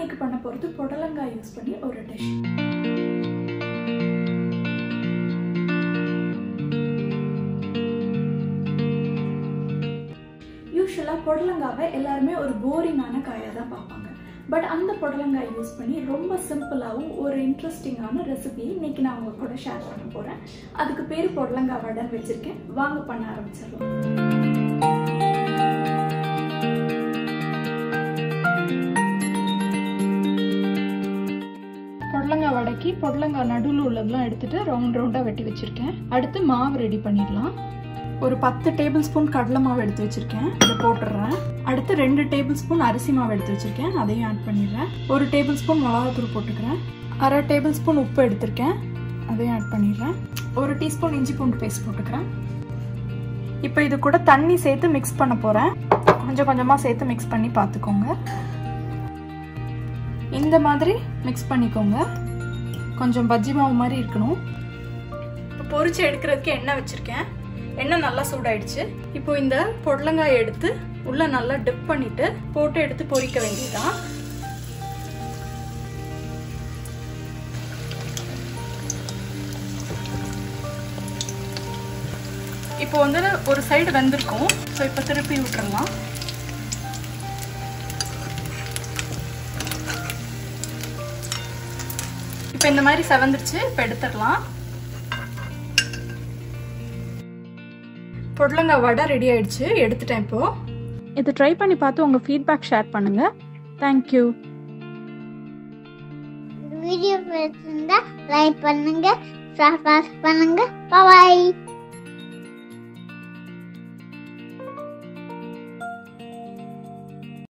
இன்னைக்கு பண்ண போகிறது புடலங்காய் யூஸ் பண்ணி ஒரு டிஷ் யூஸ்வலாக புடலங்காவை எல்லாருமே ஒரு போரிங்கான காயாக தான் பார்ப்பாங்க பட் அந்த புடலங்காய் யூஸ் பண்ணி ரொம்ப சிம்பிளாகவும் ஒரு இன்ட்ரெஸ்டிங்கான ரெசிபி இன்னைக்கு நான் உங்க கூட ஷேர் பண்ண போகிறேன் அதுக்கு பேர் புடலங்காய் வடைன்னு வச்சுருக்கேன் வாங்க பண்ண ஆரம்பிச்சிடலாம் புடலங்காய் வடைக்கு புடலங்காய் நடுவில் உள்ளதெல்லாம் எடுத்துட்டு ரவுண்ட் ரவுண்டாக வெட்டி வச்சுருக்கேன் அடுத்து மாவு ரெடி பண்ணிடலாம் ஒரு பத்து டேபிள் ஸ்பூன் கடலை மாவு எடுத்து வச்சிருக்கேன் இதை போட்டுடுறேன் அடுத்து ரெண்டு டேபிள் ஸ்பூன் அரிசி மாவு எடுத்து வச்சிருக்கேன் அதையும் ஆட் பண்ணிடுறேன் ஒரு டேபிள் ஸ்பூன் மிளகாத்தூள் போட்டுக்கிறேன் அரை டேபிள் ஸ்பூன் உப்பு எடுத்திருக்கேன் அதையும் ஆட் பண்ணிடுறேன் ஒரு டீஸ்பூன் இஞ்சி பூண்டு பேஸ்ட் போட்டுக்கிறேன் இப்போ இது கூட தண்ணி சேர்த்து மிக்ஸ் பண்ண போகிறேன் கொஞ்சம் கொஞ்சமாக சேர்த்து மிக்ஸ் பண்ணி பார்த்துக்கோங்க இந்த மாதிரி மிக்ஸ் பண்ணிக்கோங்க கொஞ்சம் பஜ்ஜி மாவு மாதிரி இருக்கணும் இப்போ பொரிச்சு எடுக்கிறதுக்கு எண்ணெய் வச்சுருக்கேன் எண்ணெய் நல்லா சூடாயிடுச்சு இப்போ இந்த பொடலங்காயை எடுத்து உள்ள நல்லா டிப் பண்ணிட்டு போட்டு எடுத்து பொரிக்க வேண்டியதுதான் இப்போ வந்து ஒரு சைடு வெந்திருக்கும் ஸோ இப்போ திருப்பி விட்டுறலாம் இப்போ இந்த மாதிரி செவந்துருச்சு இப்போ எடுத்துடலாம் பொடலங்காய் வடை ரெடி ஆயிடுச்சு எடுத்துட்டேன் இப்போ இது ட்ரை பண்ணி பார்த்து உங்கள் ஃபீட்பேக் ஷேர் பண்ணுங்க தேங்க்யூ வீடியோ பிடிச்சிருந்தா லைக் பண்ணுங்க சப்ஸ்கிரைப் பண்ணுங்க பாய்